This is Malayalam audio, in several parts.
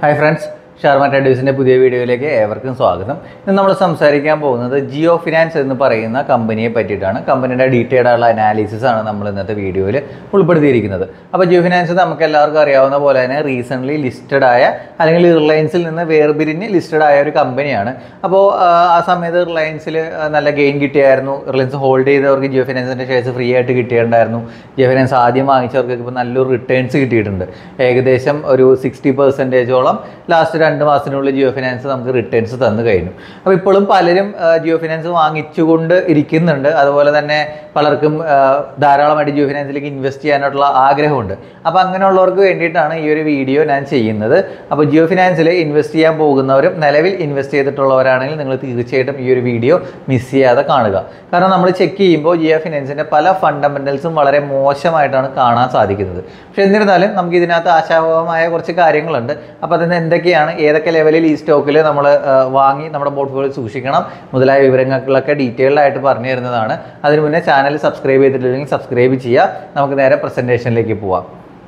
ഹായ് ഫ്രണ്ട്സ് ഷാർമ ട്രേഡേഴ്സിൻ്റെ പുതിയ വീഡിയോയിലേക്ക് ഏവർക്കും സ്വാഗതം ഇന്ന് നമ്മൾ സംസാരിക്കാൻ പോകുന്നത് ജിയോ ഫിനാൻസ് എന്ന് പറയുന്ന കമ്പനിയെ പറ്റിയിട്ടാണ് കമ്പനിയുടെ ഡീറ്റെയിൽഡ് ആയിട്ടുള്ള അനാലിസിസ് ആണ് നമ്മൾ ഇന്നത്തെ വീഡിയോയിൽ ഉൾപ്പെടുത്തിയിരിക്കുന്നത് അപ്പോൾ ജിയോ ഫിനാൻസ് നമുക്ക് എല്ലാവർക്കും അറിയാവുന്ന പോലെ തന്നെ റീസെൻ്റ്ലി ലിസ്റ്റഡ് ആയ അല്ലെങ്കിൽ റിലയൻസിൽ നിന്ന് വേർപിരിഞ്ഞ് ലിസ്റ്റഡ് ആയ ഒരു കമ്പനിയാണ് അപ്പോൾ ആ സമയത്ത് റിലയൻസിൽ നല്ല ഗെയിൻ കിട്ടിയായിരുന്നു റിലയൻസ് ഹോൾഡ് ചെയ്തവർക്ക് ജിയോ ഫിനാൻസിൻ്റെ ഷെയർസ് ഫ്രീ ആയിട്ട് കിട്ടിയിട്ടുണ്ടായിരുന്നു ജിയോ ഫിനാൻസ് ആദ്യം വാങ്ങിച്ചവർക്ക് ഇപ്പോൾ നല്ലൊരു റിട്ടേൺസ് കിട്ടിയിട്ടുണ്ട് ഏകദേശം ഒരു സിക്സ്റ്റി പെർസെൻറ്റേജോളം ലാസ്റ്റ് രണ്ട് മാസത്തിനുള്ളിൽ ജിയോ ഫിനാൻസ് നമുക്ക് റിട്ടേൺസ് തന്നു കഴിഞ്ഞു അപ്പോൾ ഇപ്പോഴും പലരും ആ, ജിയോ ഫിനാൻസ് വാങ്ങിച്ചുകൊണ്ട് ഇരിക്കുന്നുണ്ട് അതുപോലെ തന്നെ പലർക്കും ആ, ധാരാളമായിട്ട് ജിയോ ഫിനാൻസിലേക്ക് ഇൻവെസ്റ്റ് ചെയ്യാനായിട്ടുള്ള ആഗ്രഹമുണ്ട് അപ്പോൾ അങ്ങനെയുള്ളവർക്ക് വേണ്ടിയിട്ടാണ് ഈ ഒരു വീഡിയോ ഞാൻ ചെയ്യുന്നത് അപ്പോൾ ജിയോ ഫിനാൻസിൽ ഇൻവെസ്റ്റ് ചെയ്യാൻ പോകുന്നവരും നിലവിൽ ഇൻവെസ്റ്റ് ചെയ്തിട്ടുള്ളവരാണെങ്കിൽ നിങ്ങൾ തീർച്ചയായിട്ടും ഈ ഒരു വീഡിയോ മിസ് ചെയ്യാതെ കാണുക കാരണം നമ്മൾ ചെക്ക് ചെയ്യുമ്പോൾ ജിയോ ഫിനാൻസിൻ്റെ പല ഫണ്ടമെൻറ്റൽസും വളരെ മോശമായിട്ടാണ് കാണാൻ സാധിക്കുന്നത് പക്ഷേ എന്നിരുന്നാലും നമുക്ക് ഇതിനകത്ത് ആശാവഹമായ കുറച്ച് കാര്യങ്ങളുണ്ട് അപ്പോൾ അതിന് എന്തൊക്കെയാണ് ഏതൊക്കെ ലെവലിൽ ഈ സ്റ്റോക്കിൽ നമ്മൾ വാങ്ങി നമ്മുടെ പോർട്ട്ഫോളിയോ സൂക്ഷിക്കണം മുതലായ വിവരങ്ങളൊക്കെ ഡീറ്റെയിൽഡ് ആയിട്ട് പറഞ്ഞു തരുന്നതാണ് അതിന് മുന്നേ ചാനൽ സബ്സ്ക്രൈബ് ചെയ്തിട്ടില്ലെങ്കിൽ സബ്സ്ക്രൈബ് ചെയ്യുക നമുക്ക് നേരെ പ്രസൻറ്റേഷനിലേക്ക് പോവാം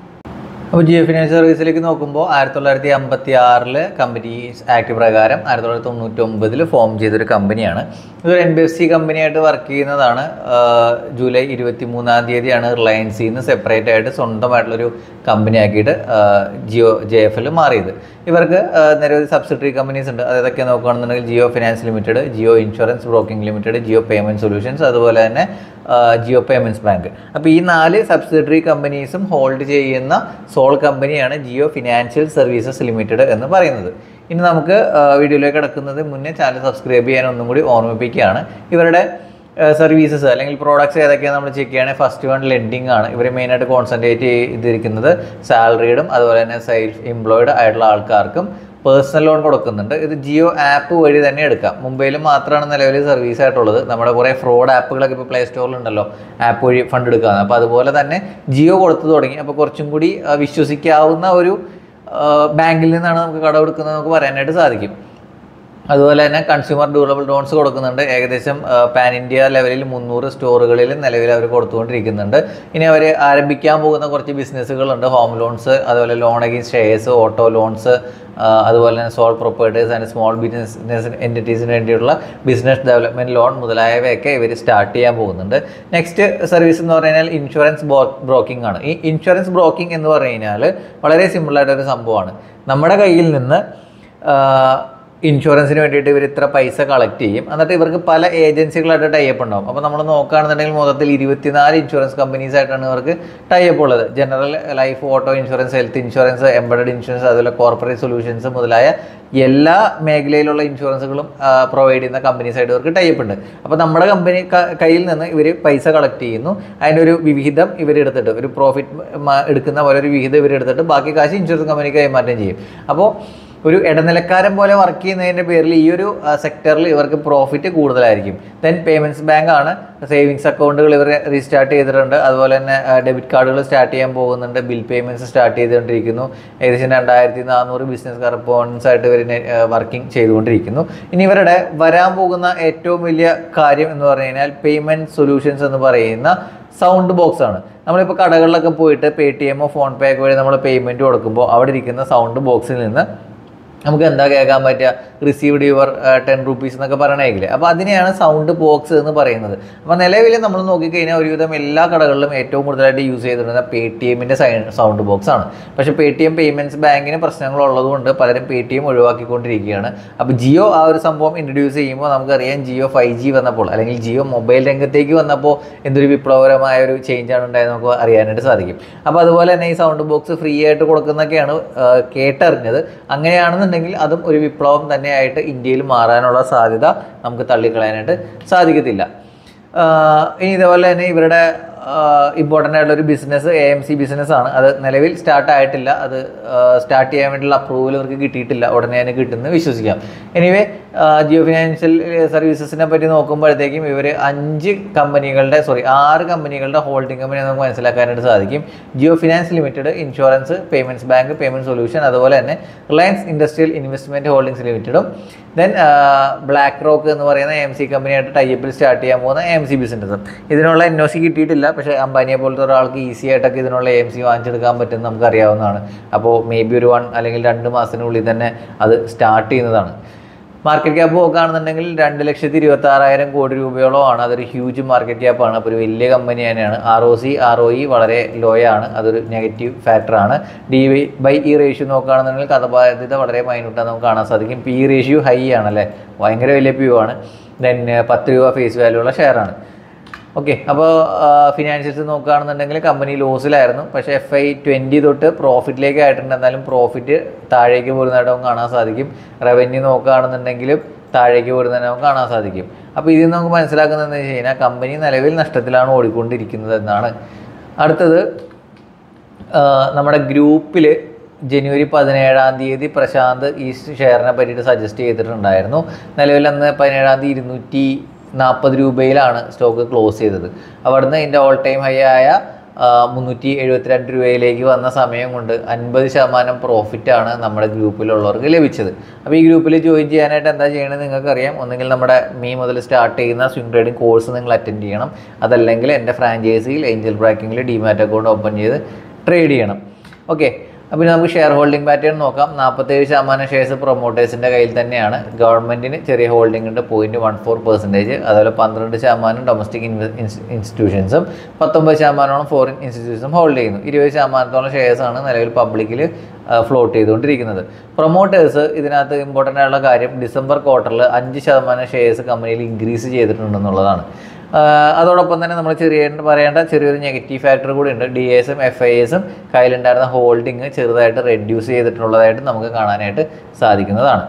അപ്പോൾ ജിയോ ഫിനാൻസ് സർവീസിലേക്ക് നോക്കുമ്പോൾ ആയിരത്തി തൊള്ളായിരത്തി അമ്പത്തി ആറിൽ കമ്പനി ആക്ട് പ്രകാരം ആയിരത്തി തൊള്ളായിരത്തി തൊണ്ണൂറ്റി ഒമ്പതിൽ ഫോം ചെയ്തൊരു കമ്പനിയാണ് ഇതൊരു എൻ ബി എഫ് സി കമ്പനിയായിട്ട് വർക്ക് ചെയ്യുന്നതാണ് ആഹ് ജൂലൈ ഇരുപത്തി മൂന്നാം തീയതിയാണ് റിലയൻസിൽ നിന്ന് സെപ്പറേറ്റ് ആയിട്ട് സ്വന്തമായിട്ടുള്ളൊരു കമ്പനി ആക്കിയിട്ട് ആഹ് ജിയോ ജെ എഫ് എൽ മാറിയത് ഇവർക്ക് ആഹ് നിരവധി സബ്സിഡറി കമ്പനീസ് ഉണ്ട് അത് ഏതൊക്കെ നോക്കുകയാണെന്നുണ്ടെങ്കിൽ Jio finance limited Jio insurance broking limited Jio payment solutions അതുപോലെ തന്നെ ആഹ് ജിയോ പേയ്മെൻറ്റ്സ് ബാങ്ക് അപ്പോൾ ഈ നാല് സബ്സിഡറി കമ്പനീസും ഹോൾഡ് ചെയ്യുന്ന സോൾ കമ്പനിയാണ് ജിയോ ഫിനാൻഷ്യൽ സർവീസസ് ലിമിറ്റഡ് എന്ന് പറയുന്നത് ഇനി നമുക്ക് ആഹ് വീഡിയോയിലേക്ക് കിടക്കുന്നത് മുന്നേ ചാനൽ സബ്സ്ക്രൈബ് ചെയ്യാൻ ഒന്നും കൂടി ഓർമ്മിപ്പിക്കുകയാണ് ഇവരുടെ സർവീസസ് അല്ലെങ്കിൽ പ്രോഡക്ട്സ് ഏതൊക്കെയാണ് നമ്മൾ ചെക്ക് ചെയ്യുകയാണെങ്കിൽ ഫസ്റ്റ് വൺ ലെൻഡിങ് ആണ് ഇവർ മെയിനായിട്ട് കോൺസെൻട്രേറ്റ് ചെയ്തിരിക്കുന്നത് സാലറീഡും അതുപോലെ തന്നെ സെൽഫ് എംപ്ലോയിഡ് ആയിട്ടുള്ള ആൾക്കാർക്കും പേഴ്സണൽ ലോൺ കൊടുക്കുന്നുണ്ട് ഇത് ജിയോ ആപ്പ് വഴി തന്നെ എടുക്കാം മുംബൈയിൽ മാത്രമാണ് നിലവിൽ സർവീസ് ആയിട്ടുള്ളത് നമ്മുടെ കുറേ ഫ്രോഡ് ആപ്പുകളൊക്കെ ഇപ്പോൾ പ്ലേ സ്റ്റോറിൽ ഉണ്ടല്ലോ ആപ്പ് വഴി ഫണ്ട് എടുക്കുക അപ്പോൾ അതുപോലെ തന്നെ ജിയോ കൊടുത്തു തുടങ്ങി അപ്പോൾ കുറച്ചും കൂടി ആ, വിശ്വസിക്കാവുന്ന ഒരു ആ, ബാങ്കിൽ നിന്നാണ് നമുക്ക് കടമെടുക്കുന്നത് നമുക്ക് പറയാനായിട്ട് സാധിക്കും അതുപോലെ തന്നെ കൺസ്യൂമർ ഡ്യൂറബിൾ ലോൺസ് കൊടുക്കുന്നുണ്ട് ഏകദേശം പാൻ ഇന്ത്യ ലെവലിൽ മുന്നൂറ് സ്റ്റോറുകളിൽ നിലവിൽ അവർ കൊടുത്തുകൊണ്ടിരിക്കുന്നുണ്ട് ഇനി അവർ ആരംഭിക്കാൻ പോകുന്ന കുറച്ച് ബിസിനസ്സുകളുണ്ട് ഹോം ലോൺസ് അതുപോലെ loan against shares auto loans അതുപോലെ തന്നെ sole properties and small business എൻറ്റിറ്റീസിന് വേണ്ടിയുള്ള ബിസിനസ് ഡെവലപ്മെൻറ്റ് ലോൺ മുതലായവയൊക്കെ ഇവർ സ്റ്റാർട്ട് ചെയ്യാൻ പോകുന്നുണ്ട് നെക്സ്റ്റ് സർവീസ് എന്ന് പറഞ്ഞാൽ ഇൻഷുറൻസ് ബ്രോക്കിംഗ് ആണ് ഈ ഇൻഷുറൻസ് ബ്രോക്കിംഗ് എന്ന് പറഞ്ഞു കഴിഞ്ഞാൽ വളരെ സിമ്പിളായിട്ടൊരു സംഭവമാണ് നമ്മുടെ കയ്യിൽ നിന്ന് ആഹ് ഇൻഷുറൻസിന് വേണ്ടിയിട്ട് ഇവർ ഇത്ര പൈസ കളക്ട് ചെയ്യും എന്നിട്ട് ഇവർക്ക് പല ഏജൻസികളായിട്ട് ടൈപ്പ് ഉണ്ടാവും അപ്പോൾ നമ്മൾ നോക്കുകയാണെന്നുണ്ടെങ്കിൽ മൊത്തത്തിൽ ഇരുപത്തിനാല് ഇൻഷുറൻസ് കമ്പനീസ് ആയിട്ടാണ് ഇവർക്ക് ടൈപ്പ് ഉള്ളത് general life auto insurance health insurance embedded insurance അതുപോലെ കോർപ്പറേറ്റ് സൊല്യൂഷൻസ് മുതലായ എല്ലാ മേഖലയിലുള്ള ഇൻഷുറൻസുകളും പ്രൊവൈഡ് ചെയ്യുന്ന കമ്പനീസ് ആയിട്ട് ഇവർക്ക് ടൈപ്പ് ഉണ്ട് അപ്പോൾ നമ്മുടെ കമ്പനി കയ്യിൽ നിന്ന് ഇവർ പൈസ കളക്ട് ചെയ്യുന്നു അതിൻ്റെ ഒരു വിഹിതം ഇവർ എടുത്തിട്ട് ഒരു പ്രോഫിറ്റ് എടുക്കുന്ന പോലെ ഒരു വിഹിതം ഇവർ എടുത്തിട്ട് ബാക്കി കാശ് ഇൻഷുറൻസ് കമ്പനിക്ക് കൈമാറ്റം ചെയ്യും അപ്പോൾ ഒരു ഇടനിലക്കാരൻ പോലെ വർക്ക് ചെയ്യുന്നതിൻ്റെ പേരിൽ ഈ ഒരു സെക്ടറിൽ ഇവർക്ക് പ്രോഫിറ്റ് കൂടുതലായിരിക്കും ദെൻ പേയ്മെൻറ്റ്സ് ബാങ്ക് ആണ് സേവിങ്സ് അക്കൗണ്ടുകൾ ഇവർ റീസ്റ്റാർട്ട് ചെയ്തിട്ടുണ്ട് അതുപോലെ തന്നെ ഡെബിറ്റ് കാർഡുകൾ സ്റ്റാർട്ട് ചെയ്യാൻ പോകുന്നുണ്ട് ബിൽ പേയ്മെൻറ്റ്സ് സ്റ്റാർട്ട് ചെയ്തുകൊണ്ടിരിക്കുന്നു ഏകദേശം രണ്ടായിരത്തി നാനൂറ് ബിസിനസ് കറസ്പോണ്ടൻസ് ആയിട്ട് ഇവർ വർക്കിംഗ് ചെയ്തുകൊണ്ടിരിക്കുന്നു ഇനി ഇവരുടെ വരാൻ പോകുന്ന ഏറ്റവും വലിയ കാര്യം എന്ന് പറഞ്ഞു കഴിഞ്ഞാൽ പേയ്മെൻറ്റ് സൊല്യൂഷൻസ് എന്ന് പറയുന്ന സൗണ്ട് ബോക്സ് ആണ് നമ്മളിപ്പോൾ കടകളിലൊക്കെ പോയിട്ട് പേ ടി എമ്മോ ഫോൺ പേ ഒക്കെ വഴി നമ്മൾ പേയ്മെൻറ്റ് കൊടുക്കുമ്പോൾ അവിടെ ഇരിക്കുന്ന സൗണ്ട് ബോക്സിൽ നിന്ന് നമുക്ക് എന്താ കേൾക്കാൻ പറ്റുക റിസീവ്ഡ് യുവർ ടെൻ റുപ്പീസ് എന്നൊക്കെ പറയണമെങ്കിൽ അപ്പോൾ അതിനെയാണ് സൗണ്ട് ബോക്സ് എന്ന് പറയുന്നത് അപ്പോൾ നിലവിൽ നമ്മൾ നോക്കിക്കഴിഞ്ഞാൽ ഒരുവിധം എല്ലാ കടകളിലും ഏറ്റവും കൂടുതലായിട്ട് യൂസ് ചെയ്തിരുന്നത് പേ ടി എമ്മിൻ്റെ സൗണ്ട് ബോക്സ് ആണ് പക്ഷേ പേ ടി എം പേയ്മെൻറ്റ്സ് ബാങ്കിന് പ്രശ്നങ്ങളുള്ളതുകൊണ്ട് പലരും പേ ടി എം ഒഴിവാക്കിക്കൊണ്ടിരിക്കുകയാണ് അപ്പോൾ ജിയോ ആ ഒരു സംഭവം ഇൻട്രൊഡ്യൂസ് ചെയ്യുമ്പോൾ നമുക്കറിയാം ജിയോ ഫൈവ് ജി വന്നപ്പോൾ അല്ലെങ്കിൽ ജിയോ മൊബൈൽ രംഗത്തേക്ക് വന്നപ്പോൾ എന്തൊരു വിപ്ലവകരമായ ഒരു ചേഞ്ചാണ് ഉണ്ടായത് നമുക്ക് അറിയാനായിട്ട് സാധിക്കും അപ്പോൾ അതുപോലെ തന്നെ ഈ സൗണ്ട് ബോക്സ് ഫ്രീ ആയിട്ട് കൊടുക്കുന്നൊക്കെയാണ് ആ, കേട്ടറിഞ്ഞത് അങ്ങനെയാണെന്നുണ്ടെങ്കിൽ അതും ഒരു വിപ്ലവം തന്നെയായിട്ട് ഇന്ത്യയിൽ മാറാനുള്ള സാധ്യത നമുക്ക് തള്ളിക്കളയാനായിട്ട് സാധിക്കത്തില്ല ആഹ് ഇനി ഇതേപോലെ തന്നെ ഇവരുടെ ഇമ്പോർട്ടൻ്റ് ആയിട്ടുള്ള ഒരു business A M C business ആണ് അത് നിലവിൽ സ്റ്റാർട്ട് ആയിട്ടില്ല അത് സ്റ്റാർട്ട് ചെയ്യാൻ വേണ്ടിയുള്ള അപ്രൂവൽ ഇവർക്ക് കിട്ടിയിട്ടില്ല ഉടനെ തന്നെ കിട്ടുമെന്ന് വിശ്വസിക്കാം എനിവേ ജിയോ ഫിനാൻഷ്യൽ സർവീസസിനെ പറ്റി നോക്കുമ്പോഴത്തേക്കും ഇവർ അഞ്ച് കമ്പനികളുടെ സോറി ആറ് കമ്പനികളുടെ ഹോൾഡിംഗ് കമ്പനി നമുക്ക് മനസ്സിലാക്കാനായിട്ട് സാധിക്കും Jio finance limited insurance payments bank payment solution അതുപോലെ തന്നെ റിലയൻസ് ഇൻഡസ്ട്രിയൽ ഇൻവെസ്റ്റ്മെൻറ്റ് ഹോൾഡിംഗ്സ് ലിമിറ്റഡും ദെൻ ബ്ലാക്ക് റോക്ക് എന്ന് പറയുന്ന എം സി കമ്പനിയായിട്ട് ടൈപ്പിൽ സ്റ്റാർട്ട് ചെയ്യാൻ പോകുന്ന എം സി ബിസിനസ്സും ഇതിനുള്ള എൻ ഒ സി കിട്ടിയിട്ടില്ല പക്ഷേ അംബാനിയെ പോലത്തെ ഒരാൾക്ക് ഈസി ആയിട്ടൊക്കെ ഇതിനുള്ള എം സി വാങ്ങിച്ചെടുക്കാൻ പറ്റും നമുക്ക് അറിയാവുന്നതാണ് അപ്പോൾ മേ ബി ഒരു വൺ അല്ലെങ്കിൽ രണ്ട് മാസത്തിനുള്ളിൽ തന്നെ അത് സ്റ്റാർട്ട് ചെയ്യുന്നതാണ് മാർക്കറ്റ് ക്യാപ്പ് നോക്കുകയാണെന്നുണ്ടെങ്കിൽ രണ്ട് ലക്ഷത്തി ഇരുപത്തി ആറായിരം കോടി രൂപയോളമാണ് അതൊരു ഹ്യൂജ് മാർക്കറ്റ് ക്യാപ്പാണ് അപ്പോൾ ഒരു വലിയ കമ്പനി തന്നെയാണ് R O C R O E വളരെ ലോ ആണ് അതൊരു നെഗറ്റീവ് ഫാക്ടറാണ് D Y by E ratio നോക്കുകയാണെന്നുണ്ടെങ്കിൽ കഥബാധ്യത വളരെ മൈന്യൂട്ടാണ് നമുക്ക് കാണാൻ സാധിക്കും പി റേഷ്യോ ഹൈ ആണല്ലേ ഭയങ്കര വലിയ പി ആണ് ദെൻ പത്ത് രൂപ ഫേസ് വാല്യൂ ഉള്ള ഷെയറാണ് ഓക്കെ അപ്പോൾ ഫിനാൻഷ്യൽസ് നോക്കുകയാണെന്നുണ്ടെങ്കിൽ കമ്പനി ലോസിലായിരുന്നു പക്ഷേ എഫ് ഐ ട്വൻറ്റി തൊട്ട് പ്രോഫിറ്റിലേക്ക് ആയിട്ടുണ്ട് എന്നാലും പ്രോഫിറ്റ് താഴേക്ക് പോരുന്നതായിട്ട് നമുക്ക് കാണാൻ സാധിക്കും റവന്യൂ നോക്കുകയാണെന്നുണ്ടെങ്കിലും താഴേക്ക് പോരുന്നതായിട്ട് നമുക്ക് കാണാൻ സാധിക്കും അപ്പോൾ ഇതിൽ നിന്ന് നമുക്ക് മനസ്സിലാക്കുന്നത് എന്താ വെച്ച് കഴിഞ്ഞാൽ കമ്പനി നിലവിൽ നഷ്ടത്തിലാണ് ഓടിക്കൊണ്ടിരിക്കുന്നത് എന്നാണ് അടുത്തത് ആ, നമ്മുടെ ഗ്രൂപ്പിൽ ജനുവരി പതിനേഴാം തീയതി പ്രശാന്ത് ഈ ഷെയറിനെ പറ്റിയിട്ട് സജസ്റ്റ് ചെയ്തിട്ടുണ്ടായിരുന്നു നിലവിൽ അന്ന് പതിനേഴാം തീയതി ഇരുന്നൂറ്റി നാൽപ്പത് രൂപയിലാണ് സ്റ്റോക്ക് ക്ലോസ് ചെയ്തത് അവിടുന്ന് ഇതിൻ്റെ ഓൾ ടൈം ഹൈ ആയ ആ, മുന്നൂറ്റി എഴുപത്തിരണ്ട് രൂപയിലേക്ക് വന്ന സമയം കൊണ്ട് അൻപത് ശതമാനം പ്രോഫിറ്റാണ് നമ്മുടെ ഗ്രൂപ്പിലുള്ളവർക്ക് ലഭിച്ചത് അപ്പോൾ ഈ ഗ്രൂപ്പിൽ ജോയിൻ ചെയ്യാനായിട്ട് എന്താ ചെയ്യണമെന്ന് നിങ്ങൾക്കറിയാം ഒന്നുകിൽ നമ്മുടെ മീ മുതൽ സ്റ്റാർട്ട് ചെയ്യുന്ന സ്വിംഗ് ട്രേഡിംഗ് കോഴ്സ് നിങ്ങൾ അറ്റൻഡ് ചെയ്യണം അതല്ലെങ്കിൽ എൻ്റെ ഫ്രാഞ്ചൈസിയിൽ ഏഞ്ചൽ ബ്രാക്കിങ്ങിൽ ഡിമാറ്റ് അക്കൗണ്ട് ഓപ്പൺ ചെയ്ത് ട്രേഡ് ചെയ്യണം ഓക്കെ അപ്പോൾ ഇനി നമുക്ക് ഷെയർ ഹോൾഡിംഗ് പാറ്റേൺ നോക്കാം നാൽപ്പത്തേഴ് ശതമാനം ഷെയർസ് പ്രൊമോട്ടേഴ്സിൻ്റെ കയ്യിൽ തന്നെയാണ് ഗവൺമെൻറ്റിന് ചെറിയ ഹോൾഡിംഗ് ഉണ്ട് പോയിൻറ്റ് വൺ ഫോർ പെർസെൻറ്റേജ് അതുപോലെ പന്ത്രണ്ട് ശതമാനം ഡൊമസ്റ്റിക് ഇൻസ്റ്റിറ്റ്യൂഷൻസും പത്തൊമ്പത് ശതമാനത്തോളം ഫോറിൻ ഇൻസ്റ്റിറ്റ്യൂഷൻസും ഹോൾഡ് ചെയ്യുന്നു ഇരുപത് ശതമാനത്തോളം ഷെയർസാണ് നിലവിൽ പബ്ലിക്കിൽ ഫ്ലോട്ട് ചെയ്തുകൊണ്ടിരിക്കുന്നത് പ്രൊമോട്ടേഴ്സ് ഇതിനകത്ത് ഇമ്പോർട്ടൻ്റ് ആയിട്ടുള്ള കാര്യം ഡിസംബർ ക്വാർട്ടറിൽ അഞ്ച് ശതമാനം ഷെയർസ് കമ്പനിയിൽ ഇൻക്രീസ് ചെയ്തിട്ടുണ്ടെന്നുള്ളതാണ് ആഹ് അതോടൊപ്പം തന്നെ നമ്മൾ ചെറിയ പറയേണ്ട ചെറിയൊരു നെഗറ്റീവ് ഫാക്ടർ കൂടി ഉണ്ട് ഡി എസും എഫ് ഐ എസും കയ്യിലുണ്ടായിരുന്ന ഹോൾഡിങ് ചെറുതായിട്ട് റെഡ്യൂസ് ചെയ്തിട്ടുള്ളതായിട്ട് നമുക്ക് കാണാനായിട്ട് സാധിക്കുന്നതാണ്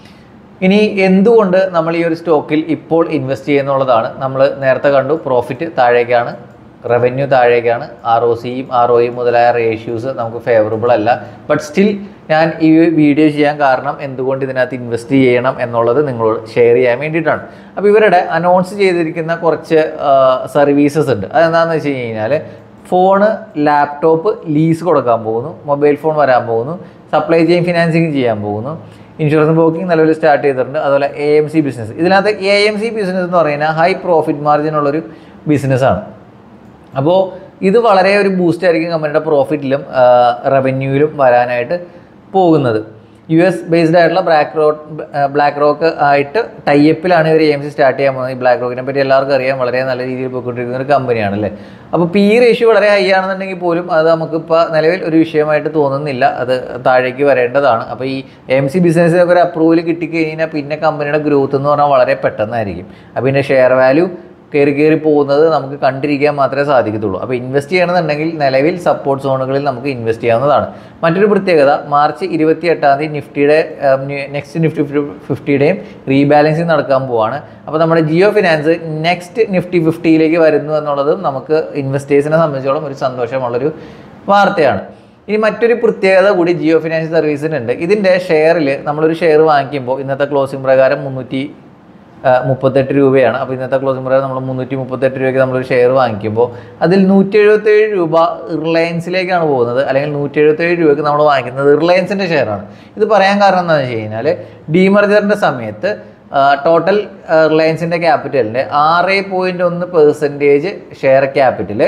ഇനി എന്തുകൊണ്ട് നമ്മൾ ഈ ഒരു സ്റ്റോക്കിൽ ഇപ്പോൾ ഇൻവെസ്റ്റ് ചെയ്യുന്നുള്ളതാണ് നമ്മൾ നേരത്തെ കണ്ടു പ്രോഫിറ്റ് താഴേക്കാണ് റവന്യൂ താഴേക്കാണ് ആർ ഒ സിയും ആർ ഒയും മുതലായ റേഷ്യൂസ് നമുക്ക് ഫേവറബിൾ അല്ല ബട്ട് സ്റ്റിൽ ഞാൻ ഈ വീഡിയോ ചെയ്യാൻ കാരണം എന്തുകൊണ്ട് ഇതിനകത്ത് ഇൻവെസ്റ്റ് ചെയ്യണം എന്നുള്ളത് നിങ്ങളോട് ഷെയർ ചെയ്യാൻ വേണ്ടിയിട്ടാണ് അപ്പോൾ ഇവരുടെ അനൗൺസ് ചെയ്തിരിക്കുന്ന കുറച്ച് സർവീസസ് ഉണ്ട് അതെന്താണെന്ന് വെച്ച് കഴിഞ്ഞാൽ ഫോണ് ലാപ്ടോപ്പ് ലീസ് കൊടുക്കാൻ പോകുന്നു മൊബൈൽ ഫോൺ വരാൻ പോകുന്നു സപ്ലൈ ചെയിൻ ഫിനാൻസിങ് ചെയ്യാൻ പോകുന്നു ഇൻഷുറൻസ് ബ്രോക്കിംഗ് നിലവിൽ സ്റ്റാർട്ട് ചെയ്തിട്ടുണ്ട് അതുപോലെ എ എം സി ബിസിനസ് ഇതിനകത്ത് എ എം സി ബിസിനസ് എന്ന് പറയുന്നത് ഹൈ പ്രോഫിറ്റ് മാർജിൻ ഉള്ളൊരു ബിസിനസ്സാണ് അപ്പോൾ ഇത് വളരെ ഒരു ബൂസ്റ്റ് ആയിരിക്കും കമ്പനിയുടെ പ്രോഫിറ്റിലും റവന്യൂവിലും വരാനായിട്ട് പോകുന്നത് യു എസ് ബേസ്ഡ് ആയിട്ടുള്ള ബ്ലാക്ക് റോക്ക് ബ്ലാക്ക് റോക്ക് ആയിട്ട് ടൈപ്പിലാണ് ഇവർ എം സി സ്റ്റാർട്ട് ചെയ്യാൻ പോകുന്നത് ഈ ബ്ലാക്ക് റോക്കിനെ പറ്റി എല്ലാവർക്കും അറിയാം വളരെ നല്ല രീതിയിൽ പോയിക്കൊണ്ടിരിക്കുന്ന ഒരു കമ്പനിയാണ് അല്ലേ അപ്പോൾ പി റേഷ്യോ വളരെ ഹൈ ആണെന്നുണ്ടെങ്കിൽ പോലും അത് നമുക്കിപ്പോൾ നിലവിൽ ഒരു വിഷയമായിട്ട് തോന്നുന്നില്ല അത് താഴേക്ക് വരേണ്ടതാണ് അപ്പോൾ ഈ എം സി ബിസിനസ്സിനൊക്കെ ഒരു അപ്രൂവൽ കിട്ടിക്കഴിഞ്ഞാൽ പിന്നെ കമ്പനിയുടെ ഗ്രോത്ത് എന്ന് പറഞ്ഞാൽ വളരെ പെട്ടെന്നായിരിക്കും അപ്പോൾ ഇതിൻ്റെ ഷെയർ വാല്യൂ കയറി കയറി പോകുന്നത് നമുക്ക് കണ്ടിരിക്കാൻ മാത്രമേ സാധിക്കത്തുള്ളൂ അപ്പോൾ ഇൻവെസ്റ്റ് ചെയ്യണമെന്നുണ്ടെങ്കിൽ നിലവിൽ സപ്പോർട്ട് സോണുകളിൽ നമുക്ക് ഇൻവെസ്റ്റ് ചെയ്യാവുന്നതാണ് മറ്റൊരു പ്രത്യേകത മാർച്ച് ഇരുപത്തി എട്ടാം തീയതി നിഫ്റ്റിയുടെ നെക്സ്റ്റ് നിഫ്റ്റി ഫിഫ്റ്റിയുടെയും റീബാലൻസിങ് നടക്കാൻ പോവാണ് അപ്പോൾ നമ്മുടെ ജിയോ ഫിനാൻസ് നെക്സ്റ്റ് നിഫ്റ്റി ഫിഫ്റ്റിയിലേക്ക് വരുന്നു എന്നുള്ളതും നമുക്ക് ഇൻവെസ്റ്റേഴ്സിനെ സംബന്ധിച്ചോളം ഒരു സന്തോഷമുള്ളൊരു വാർത്തയാണ് ഇനി മറ്റൊരു പ്രത്യേകത കൂടി ജിയോ ഫിനാൻസ് സർവീസിനുണ്ട് ഇതിൻ്റെ ഷെയറിൽ നമ്മളൊരു ഷെയർ വാങ്ങിക്കുമ്പോൾ ഇന്നത്തെ ക്ലോസിംഗ് പ്രകാരം മുന്നൂറ്റി ആ, മുപ്പത്തെട്ട് രൂപയാണ് അപ്പോൾ ഇന്നത്തെ ക്ലോസിംഗ് പ്രകാരം നമ്മൾ മുന്നൂറ്റി മുപ്പത്തെട്ട് രൂപയ്ക്ക് നമ്മളൊരു ഷെയർ വാങ്ങിക്കുമ്പോൾ അതിൽ നൂറ്റി എഴുപത്തേഴ് രൂപ റിലയൻസിലേക്കാണ് പോകുന്നത് അല്ലെങ്കിൽ നൂറ്റി എഴുപത്തേഴ് രൂപയ്ക്ക് നമ്മൾ വാങ്ങിക്കുന്നത് റിലയൻസിൻ്റെ ഷെയറാണ് ഇത് പറയാൻ കാരണം എന്താണെന്ന് വെച്ച് കഴിഞ്ഞാൽ ഡീമർജറിൻ്റെ സമയത്ത് ടോട്ടൽ റിലയൻസിൻ്റെ ക്യാപിറ്റലിൻ്റെ ആറ് പോയിൻറ്റ് ഒന്ന് percentage share capital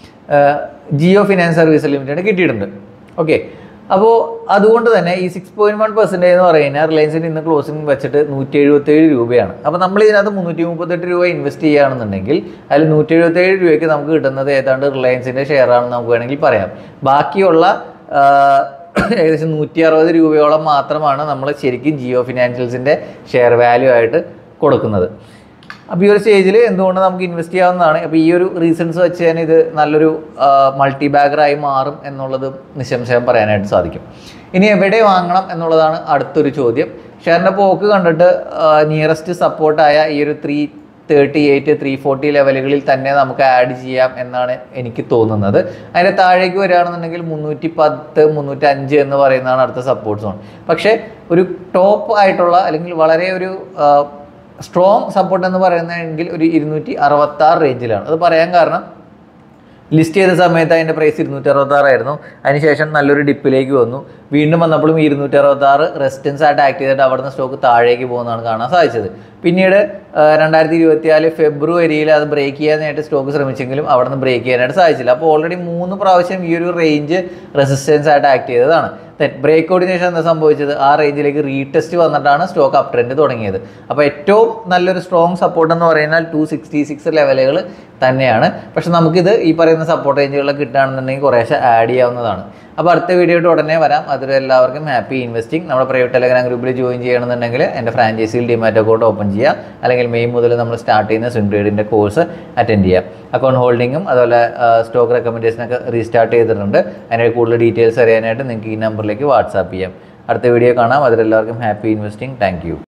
Jio finance service limited കിട്ടിയിട്ടുണ്ട് ഓക്കെ അപ്പോൾ അതുകൊണ്ട് തന്നെ ഈ സിക്സ് പോയിന്റ് വൺ പെർസെൻറ്റേജ് എന്ന് പറയുന്നത് റിലയൻസിന് ഇന്ന് ക്ലോസിംഗ് വെച്ചിട്ട് നൂറ്റി എഴുപത്തേഴ് രൂപയാണ് അപ്പോൾ നമ്മൾ ഇതിനകത്ത് മുന്നൂറ്റി മുപ്പത്തെട്ട് രൂപ ഇൻവെസ്റ്റ് ചെയ്യുകയാണെന്നുണ്ടെങ്കിൽ അതിൽ നൂറ്റി എഴുപത്തേഴ് രൂപയ്ക്ക് നമുക്ക് കിട്ടുന്നത് ഏതാണ്ട് റിലയൻസിൻ്റെ ഷെയർ ആണെന്ന് നമുക്ക് വേണമെങ്കിൽ പറയാം ബാക്കിയുള്ള ആ, ഏകദേശം നൂറ്റി അറുപത് രൂപയോളം മാത്രമാണ് നമ്മൾ ശരിക്കും ജിയോ ഫിനാൻഷ്യൽസിൻ്റെ ഷെയർ വാല്യൂ ആയിട്ട് കൊടുക്കുന്നത് അപ്പോൾ ഈ ഒരു സ്റ്റേജിൽ എന്തുകൊണ്ട് നമുക്ക് ഇൻവെസ്റ്റ് ചെയ്യാവുന്നതാണ് അപ്പോൾ ഈ ഒരു റീസൺസ് വെച്ച് തന്നെ ഇത് നല്ലൊരു മൾട്ടി ബാഗറായി മാറും എന്നുള്ളത് നിസ്സംശയം പറയാനായിട്ട് സാധിക്കും ഇനി എവിടെ വാങ്ങണം എന്നുള്ളതാണ് അടുത്തൊരു ചോദ്യം ഷെയറിൻ്റെ പോക്ക് കണ്ടിട്ട് നിയറസ്റ്റ് സപ്പോർട്ടായ ഈ ഒരു three thirty eight three forty ലെവലുകളിൽ തന്നെ നമുക്ക് ആഡ് ചെയ്യാം എന്നാണ് എനിക്ക് തോന്നുന്നത് അതിൻ്റെ താഴേക്ക് വരികയാണെന്നുണ്ടെങ്കിൽ മുന്നൂറ്റി പത്ത് മുന്നൂറ്റി അഞ്ച് എന്ന് പറയുന്നതാണ് അടുത്ത സപ്പോർട്ട് സോൺ പക്ഷേ ഒരു ടോപ്പ് ആയിട്ടുള്ള അല്ലെങ്കിൽ വളരെ ഒരു ആ, സ്ട്രോങ് സപ്പോർട്ട് എന്ന് പറയുന്നതെങ്കിൽ ഒരു ഇരുന്നൂറ്റി അറുപത്താറ് റേഞ്ചിലാണ് അത് പറയാൻ കാരണം ലിസ്റ്റ് ചെയ്ത സമയത്ത് അതിൻ്റെ പ്രൈസ് ഇരുന്നൂറ്റി അറുപത്താറായിരുന്നു അതിനുശേഷം നല്ലൊരു ഡിപ്പിലേക്ക് വന്നു വീണ്ടും വന്നപ്പോഴും ഇരുന്നൂറ്റി അറുപത്താറ് റെസിസ്റ്റൻസ് ആയിട്ട് ആക്ട് ചെയ്തിട്ട് അവിടുന്ന് സ്റ്റോക്ക് താഴേക്ക് പോകുന്നതാണ് കാണാൻ സാധിച്ചത് പിന്നീട് രണ്ടായിരത്തി ഇരുപത്തിനാല് ഫെബ്രുവരിയിൽ അത് ബ്രേക്ക് ചെയ്യാനായിട്ട് സ്റ്റോക്ക് ശ്രമിച്ചെങ്കിലും അവിടെ നിന്ന് ബ്രേക്ക് ചെയ്യാനായിട്ട് സാധിച്ചില്ല അപ്പോൾ ഓൾറെഡി മൂന്ന് പ്രാവശ്യം ഈ ഒരു റേഞ്ച് റെസിസ്റ്റൻസ് ആയിട്ട് ആക്ട് ചെയ്തതാണ് ബ്രേക്ക് ഔട്ടിന് ശേഷം എന്താ സംഭവിച്ചത് ആ റേഞ്ചിലേക്ക് റീടെസ്റ്റ് വന്നിട്ടാണ് സ്റ്റോക്ക് അപ് ട്രെൻഡ് തുടങ്ങിയത് അപ്പോൾ ഏറ്റവും നല്ലൊരു സ്ട്രോങ് സപ്പോർട്ട് എന്ന് പറയുന്നത് ടു സിക്സ്റ്റി സിക്സ് ലെവലുകൾ തന്നെയാണ് പക്ഷെ നമുക്കിത് ഈ പറയുന്ന സപ്പോർട്ട് റേഞ്ചുകളിൽ കിട്ടുകയാണെന്നുണ്ടെങ്കിൽ കുറേശ്ശെ ആഡ് ചെയ്യാവുന്നതാണ് അപ്പോൾ അടുത്ത വീഡിയോയിട്ട് ഉടനെ വരാം അതുവരെ എല്ലാവർക്കും ഹാപ്പി ഇൻവെസ്റ്റിംഗ് നമ്മുടെ പ്രൈവറ്റ് ടെലഗ്രാം ഗ്രൂപ്പിൽ ജോയിൻ ചെയ്യണമെന്നുണ്ടെങ്കിൽ എൻ്റെ ഫ്രാഞ്ചൈസിയിൽ ഡിമാറ്റ് അക്കൗണ്ട് ഓപ്പൺ ചെയ്യുക അല്ലെങ്കിൽ മെയ് മുതൽ നമ്മൾ സ്റ്റാർട്ട് ചെയ്യുന്ന സ്വിം ട്രേഡിൻ്റെ കോഴ്സ് അറ്റൻഡ് ചെയ്യുക അക്കൗണ്ട് ഹോൾഡിങ്ങും അതുപോലെ സ്റ്റോക്ക് റെക്കമെൻഡേഷനൊക്കെ റീസ്റ്റാർട്ട് ചെയ്തിട്ടുണ്ട് അതിൻ്റെ കൂടുതൽ ഡീറ്റെയിൽസ് അറിയാനായിട്ട് നിങ്ങൾക്ക് ഈ നമ്പറിലേക്ക് വാട്സാപ്പ് ചെയ്യാം അടുത്ത വീഡിയോ കാണാം അതിലെല്ലാവർക്കും ഹാപ്പി ഇൻവെസ്റ്റിംഗ് താങ്ക്